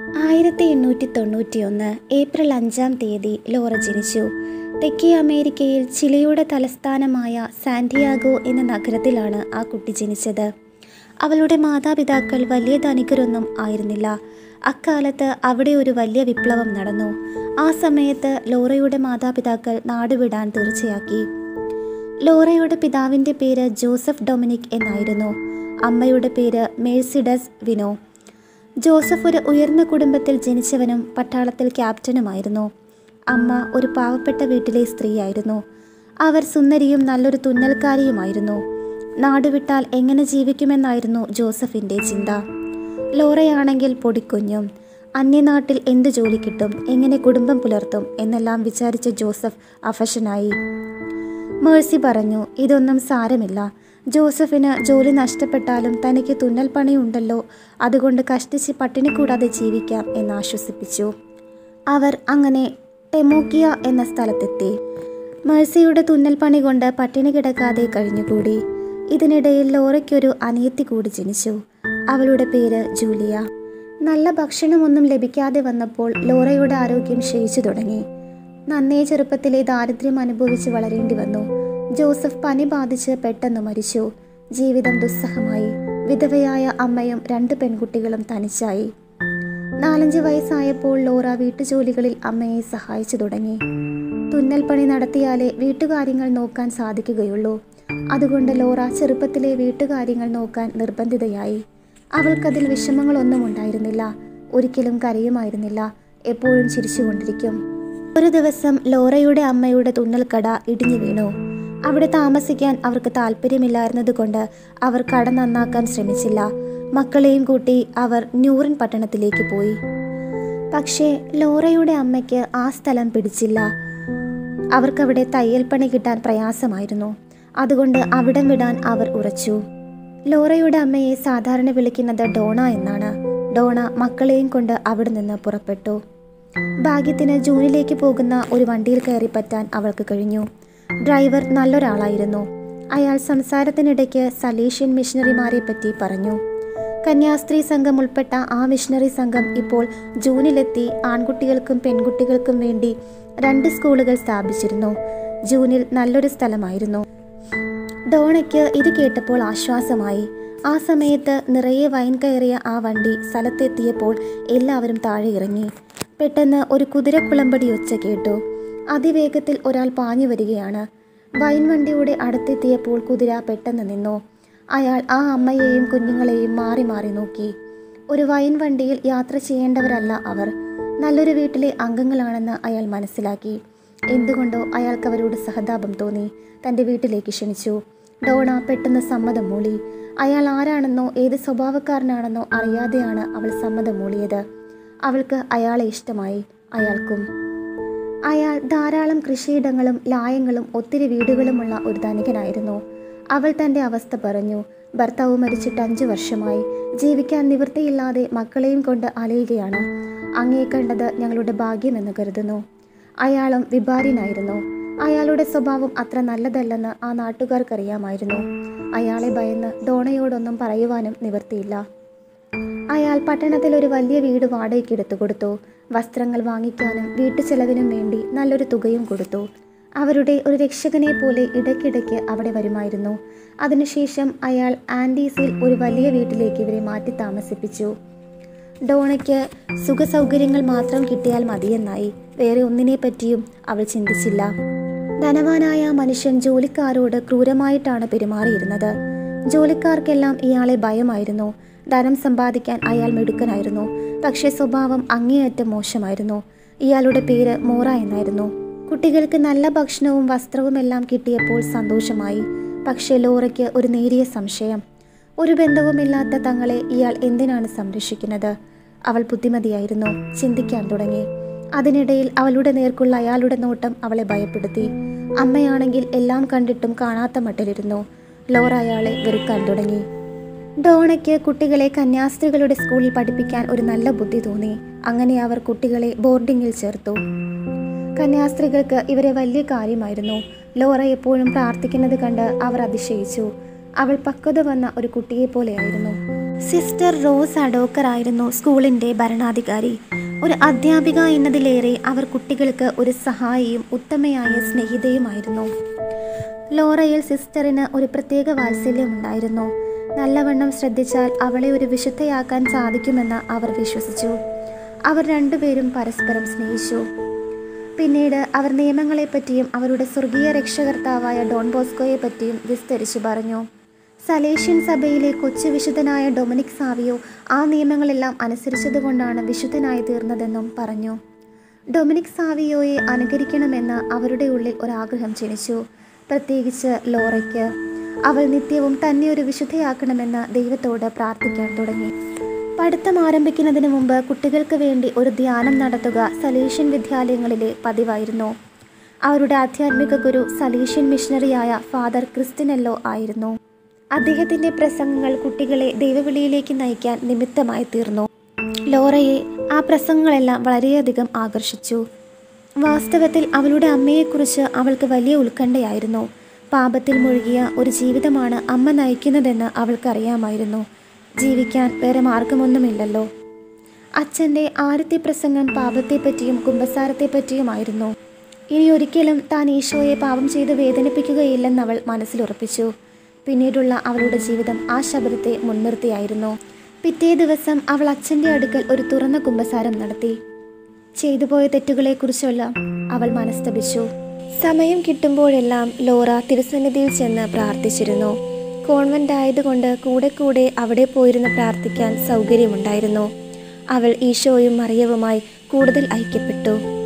ആയിരത്തി എണ്ണൂറ്റി തൊണ്ണൂറ്റിയൊന്ന് ഏപ്രിൽ അഞ്ചാം തീയതി ലോറ ജനിച്ചു തെക്കേ അമേരിക്കയിൽ ചിലിയുടെ തലസ്ഥാനമായ സാന്റിയാഗോ എന്ന നഗരത്തിലാണ് ആ കുട്ടി ജനിച്ചത് അവളുടെ മാതാപിതാക്കൾ വലിയ ധനികരൊന്നും ആയിരുന്നില്ല അക്കാലത്ത് അവിടെ ഒരു വലിയ വിപ്ലവം നടന്നു ആ സമയത്ത് ലോറയുടെ മാതാപിതാക്കൾ നാടുവിടാൻ തീർച്ചയാക്കി ലോറയുടെ പിതാവിൻ്റെ പേര് ജോസഫ് ഡൊമിനിക് എന്നായിരുന്നു അമ്മയുടെ പേര് മേഴ്സിഡസ് വിനോ ജോസഫ് ഒരു ഉയർന്ന കുടുംബത്തിൽ ജനിച്ചവനും പട്ടാളത്തിൽ ക്യാപ്റ്റനുമായിരുന്നു അമ്മ ഒരു പാവപ്പെട്ട വീട്ടിലെ സ്ത്രീയായിരുന്നു അവർ സുന്ദരിയും നല്ലൊരു തുന്നൽക്കാരിയുമായിരുന്നു നാടുവിട്ടാൽ എങ്ങനെ ജീവിക്കുമെന്നായിരുന്നു ജോസഫിൻ്റെ ചിന്ത ലോറയാണെങ്കിൽ പൊടിക്കുഞ്ഞും അന്യനാട്ടിൽ എന്ത് ജോലി കിട്ടും എങ്ങനെ കുടുംബം പുലർത്തും എന്നെല്ലാം വിചാരിച്ച ജോസഫ് അഫഷനായി മേഴ്സി പറഞ്ഞു ഇതൊന്നും സാരമില്ല ജോസഫിന് ജോലി നഷ്ടപ്പെട്ടാലും തനിക്ക് തുന്നൽ പണിയുണ്ടല്ലോ അതുകൊണ്ട് കഷ്ടിച്ച് പട്ടിണി കൂടാതെ ജീവിക്കാം എന്ന് ആശ്വസിപ്പിച്ചു അവർ അങ്ങനെ ടെമോക്കിയ എന്ന സ്ഥലത്തെത്തി മേഴ്സിയുടെ തുന്നൽ പണി കൊണ്ട് പട്ടിണി കിടക്കാതെ കഴിഞ്ഞുകൂടി ഇതിനിടയിൽ ലോറയ്ക്കൊരു അനിയത്തി കൂടി ജനിച്ചു അവളുടെ പേര് ജൂലിയ നല്ല ഭക്ഷണമൊന്നും ലഭിക്കാതെ വന്നപ്പോൾ ലോറയുടെ ആരോഗ്യം ക്ഷയിച്ചു തുടങ്ങി നന്നേ ചെറുപ്പത്തിലെ ദാരിദ്ര്യം അനുഭവിച്ച് വളരേണ്ടി വന്നു ജോസഫ് പനി ബാധിച്ച് പെട്ടെന്ന് മരിച്ചു ജീവിതം ദുസ്സഹമായി വിധവയായ അമ്മയും രണ്ട് പെൺകുട്ടികളും തനിച്ചായി നാലഞ്ച് വയസ്സായപ്പോൾ ലോറ വീട്ടുജോലികളിൽ അമ്മയെ സഹായിച്ചു തുടങ്ങി തുന്നൽ പണി നടത്തിയാലേ വീട്ടുകാര്യങ്ങൾ നോക്കാൻ സാധിക്കുകയുള്ളൂ അതുകൊണ്ട് ലോറ ചെറുപ്പത്തിലെ വീട്ടുകാര്യങ്ങൾ നോക്കാൻ നിർബന്ധിതയായി അവൾക്കതിൽ വിഷമങ്ങളൊന്നും ഉണ്ടായിരുന്നില്ല ഒരിക്കലും കരയുമായിരുന്നില്ല എപ്പോഴും ചിരിച്ചുകൊണ്ടിരിക്കും ഒരു ദിവസം ലോറയുടെ അമ്മയുടെ തുന്നൽക്കട ഇടിഞ്ഞു വീണു അവിടെ താമസിക്കാൻ അവർക്ക് താല്പര്യമില്ലായിരുന്നതുകൊണ്ട് അവർ കട നന്നാക്കാൻ ശ്രമിച്ചില്ല മക്കളെയും കൂട്ടി അവർ ന്യൂറിൻ പട്ടണത്തിലേക്ക് പോയി പക്ഷേ ലോറയുടെ അമ്മയ്ക്ക് ആ സ്ഥലം പിടിച്ചില്ല അവർക്കവിടെ തയ്യൽ പണി കിട്ടാൻ പ്രയാസമായിരുന്നു അതുകൊണ്ട് അവിടം വിടാൻ അവർ ഉറച്ചു ലോറയുടെ അമ്മയെ സാധാരണ വിളിക്കുന്നത് ഡോണ എന്നാണ് ഡോണ മക്കളെയും കൊണ്ട് അവിടെ നിന്ന് പുറപ്പെട്ടു ഭാഗ്യത്തിന് ജൂനിലേക്ക് പോകുന്ന ഒരു വണ്ടിയിൽ കയറി പറ്റാൻ അവൾക്ക് കഴിഞ്ഞു ഡ്രൈവർ നല്ലൊരാളായിരുന്നു അയാൾ സംസാരത്തിനിടയ്ക്ക് സലീഷ്യൻ മിഷണറിമാരെ പറ്റി പറഞ്ഞു കന്യാസ്ത്രീ സംഘം ഉൾപ്പെട്ട ആ മിഷണറി സംഘം ഇപ്പോൾ ജൂനിലെത്തി ആൺകുട്ടികൾക്കും പെൺകുട്ടികൾക്കും വേണ്ടി രണ്ട് സ്കൂളുകൾ സ്ഥാപിച്ചിരുന്നു ജൂനിൽ നല്ലൊരു സ്ഥലമായിരുന്നു ഡോണയ്ക്ക് ഇത് കേട്ടപ്പോൾ ആശ്വാസമായി ആ സമയത്ത് നിറയെ വൈൻ കയറിയ ആ വണ്ടി സ്ഥലത്തെത്തിയപ്പോൾ എല്ലാവരും താഴെ ഇറങ്ങി പെട്ടെന്ന് ഒരു കുതിരക്കുളമ്പടി ഒച്ച കേട്ടു അതിവേഗത്തിൽ ഒരാൾ പാഞ്ഞു വരികയാണ് വൈൻ വണ്ടിയുടെ അടുത്തെത്തിയപ്പോൾ കുതിര പെട്ടെന്ന് നിന്നു അയാൾ ആ അമ്മയെയും കുഞ്ഞുങ്ങളെയും മാറി മാറി നോക്കി ഒരു വൈൻ വണ്ടിയിൽ യാത്ര ചെയ്യേണ്ടവരല്ല അവർ നല്ലൊരു വീട്ടിലെ അംഗങ്ങളാണെന്ന് അയാൾ മനസ്സിലാക്കി എന്തുകൊണ്ടോ അയാൾക്ക് അവരോട് സഹതാപം തോന്നി തൻ്റെ വീട്ടിലേക്ക് ക്ഷണിച്ചു ഡോണ പെട്ടെന്ന് സമ്മതം മൂളി അയാൾ ആരാണെന്നോ ഏത് സ്വഭാവക്കാരനാണെന്നോ അറിയാതെയാണ് അവൾ സമ്മതം മൂളിയത് അവൾക്ക് അയാളെ ഇഷ്ടമായി അയാൾക്കും അയാൾ ധാരാളം കൃഷിയിടങ്ങളും ലായങ്ങളും ഒത്തിരി വീടുകളുമുള്ള ഒരു ധനികനായിരുന്നു അവൾ തൻ്റെ അവസ്ഥ പറഞ്ഞു ഭർത്താവ് മരിച്ചിട്ട് അഞ്ചു വർഷമായി ജീവിക്കാൻ നിവൃത്തിയില്ലാതെ മക്കളെയും കൊണ്ട് അലയുകയാണ് അങ്ങേ കണ്ടത് ഞങ്ങളുടെ ഭാഗ്യമെന്ന് കരുതുന്നു അയാളും വിഭാര്യനായിരുന്നു അയാളുടെ സ്വഭാവം അത്ര നല്ലതല്ലെന്ന് ആ നാട്ടുകാർക്കറിയാമായിരുന്നു അയാളെ ഭയന്ന് ഡോണയോടൊന്നും പറയുവാനും നിവൃത്തിയില്ല അയാൾ പട്ടണത്തിൽ ഒരു വലിയ വീട് വാടകയ്ക്ക് എടുത്തു കൊടുത്തു വസ്ത്രങ്ങൾ വാങ്ങിക്കാനും വീട്ടു ചെലവിനും വേണ്ടി നല്ലൊരു തുകയും കൊടുത്തു അവരുടെ ഒരു രക്ഷകനെ പോലെ ഇടയ്ക്കിടയ്ക്ക് അവിടെ വരുമായിരുന്നു അതിനുശേഷം അയാൾ ആൻഡീസിൽ ഒരു വലിയ വീട്ടിലേക്ക് ഇവരെ മാറ്റി താമസിപ്പിച്ചു ഡോണയ്ക്ക് സുഖസൗകര്യങ്ങൾ മാത്രം കിട്ടിയാൽ മതിയെന്നായി വേറെ ഒന്നിനെ പറ്റിയും അവൾ ചിന്തിച്ചില്ല ധനവാനായ മനുഷ്യൻ ജോലിക്കാരോട് ക്രൂരമായിട്ടാണ് പെരുമാറിയിരുന്നത് ജോലിക്കാർക്കെല്ലാം ഇയാളെ ഭയമായിരുന്നു ധനം സമ്പാദിക്കാൻ അയാൾ മിടുക്കനായിരുന്നു പക്ഷേ സ്വഭാവം അങ്ങേയറ്റം മോശമായിരുന്നു ഇയാളുടെ പേര് മോറ എന്നായിരുന്നു കുട്ടികൾക്ക് നല്ല ഭക്ഷണവും വസ്ത്രവും എല്ലാം കിട്ടിയപ്പോൾ സന്തോഷമായി പക്ഷേ ലോറയ്ക്ക് ഒരു നേരിയ സംശയം ഒരു ബന്ധവുമില്ലാത്ത തങ്ങളെ ഇയാൾ എന്തിനാണ് സംരക്ഷിക്കുന്നത് അവൾ ബുദ്ധിമതിയായിരുന്നു ചിന്തിക്കാൻ തുടങ്ങി അതിനിടയിൽ അവളുടെ നേർക്കുള്ള അയാളുടെ നോട്ടം അവളെ ഭയപ്പെടുത്തി അമ്മയാണെങ്കിൽ എല്ലാം കണ്ടിട്ടും കാണാത്ത മട്ടിലിരുന്നു ലോറ അയാളെ വെറുക്കാൻ തുടങ്ങി ഡോണയ്ക്ക് കുട്ടികളെ കന്യാസ്ത്രീകളുടെ സ്കൂളിൽ പഠിപ്പിക്കാൻ ഒരു നല്ല ബുദ്ധി തോന്നി അങ്ങനെ അവർ കുട്ടികളെ ബോർഡിങ്ങിൽ ചേർത്തു കന്യാസ്ത്രീകൾക്ക് ഇവരെ വലിയ കാര്യമായിരുന്നു ലോറ എപ്പോഴും പ്രാർത്ഥിക്കുന്നത് കണ്ട് അവർ അതിശയിച്ചു അവൾ പക്വത വന്ന ഒരു കുട്ടിയെ പോലെയായിരുന്നു സിസ്റ്റർ റോസ് അഡോക്കർ ആയിരുന്നു സ്കൂളിൻ്റെ ഭരണാധികാരി ഒരു അധ്യാപിക എന്നതിലേറെ അവർ കുട്ടികൾക്ക് ഒരു സഹായിയും ഉത്തമയായ സ്നേഹിതയുമായിരുന്നു ലോറയിൽ സിസ്റ്ററിന് ഒരു പ്രത്യേക വാത്സല്യമുണ്ടായിരുന്നു നല്ലവണ്ണം ശ്രദ്ധിച്ചാൽ അവളെ ഒരു വിശുദ്ധയാക്കാൻ സാധിക്കുമെന്ന് അവർ വിശ്വസിച്ചു അവർ രണ്ടുപേരും പരസ്പരം സ്നേഹിച്ചു പിന്നീട് അവർ നിയമങ്ങളെപ്പറ്റിയും അവരുടെ സ്വർഗീയ രക്ഷകർത്താവായ ഡോൺ ബോസ്കോയെ പറ്റിയും വിസ്തരിച്ചു പറഞ്ഞു സലേഷ്യൻ സഭയിലെ കൊച്ചു വിശുദ്ധനായ ഡൊമിനിക് സാവിയോ ആ നിയമങ്ങളെല്ലാം അനുസരിച്ചതുകൊണ്ടാണ് വിശുദ്ധനായി തീർന്നതെന്നും പറഞ്ഞു ഡൊമിനിക് സാവിയോയെ അനുകരിക്കണമെന്ന് അവരുടെ ഉള്ളിൽ ഒരാഗ്രഹം ജനിച്ചു പ്രത്യേകിച്ച് ലോറയ്ക്ക് അവൾ നിത്യവും തന്നെ ഒരു വിശുദ്ധയാക്കണമെന്ന് ദൈവത്തോട് പ്രാർത്ഥിക്കാൻ തുടങ്ങി പഠിത്തം ആരംഭിക്കുന്നതിന് മുമ്പ് കുട്ടികൾക്ക് വേണ്ടി ഒരു ധ്യാനം നടത്തുക സലീഷ്യൻ വിദ്യാലയങ്ങളിലെ പതിവായിരുന്നു അവരുടെ ആധ്യാത്മിക ഗുരു സലീഷ്യൻ മിഷണറിയായ ഫാദർ ക്രിസ്റ്റിനെല്ലോ ആയിരുന്നു അദ്ദേഹത്തിൻ്റെ പ്രസംഗങ്ങൾ കുട്ടികളെ ദൈവവിളിയിലേക്ക് നയിക്കാൻ നിമിത്തമായി തീർന്നു ലോറയെ ആ പ്രസംഗങ്ങളെല്ലാം വളരെയധികം ആകർഷിച്ചു വാസ്തവത്തിൽ അവളുടെ അമ്മയെക്കുറിച്ച് അവൾക്ക് വലിയ ഉത്കണ്ഠയായിരുന്നു പാപത്തിൽ മുഴുകിയ ഒരു ജീവിതമാണ് അമ്മ നയിക്കുന്നതെന്ന് അവൾക്കറിയാമായിരുന്നു ജീവിക്കാൻ വേറെ മാർഗമൊന്നുമില്ലല്ലോ അച്ഛൻ്റെ ആദ്യത്തെ പ്രസംഗം പാപത്തെപ്പറ്റിയും കുമ്പസാരത്തെപ്പറ്റിയുമായിരുന്നു ഇനി ഒരിക്കലും താൻ ഈശോയെ പാപം ചെയ്ത് വേദനിപ്പിക്കുകയില്ലെന്ന് അവൾ മനസ്സിലുറപ്പിച്ചു പിന്നീടുള്ള അവളുടെ ജീവിതം ആ ശബ്ദത്തെ മുൻനിർത്തിയായിരുന്നു പിറ്റേ ദിവസം അവൾ അച്ഛൻ്റെ അടുക്കൽ ഒരു തുറന്ന കുമ്പസാരം നടത്തി ചെയ്തുപോയ തെറ്റുകളെക്കുറിച്ചുള്ള അവൾ മനസ്തപിച്ചു സമയം കിട്ടുമ്പോഴെല്ലാം ലോറ തിരുസന്നിധിയിൽ ചെന്ന് പ്രാർത്ഥിച്ചിരുന്നു കോൺവെന്റ് ആയതുകൊണ്ട് കൂടെ കൂടെ അവിടെ പോയിരുന്ന് പ്രാർത്ഥിക്കാൻ സൗകര്യമുണ്ടായിരുന്നു അവൾ ഈശോയും മറിയവുമായി കൂടുതൽ ഐക്യപ്പെട്ടു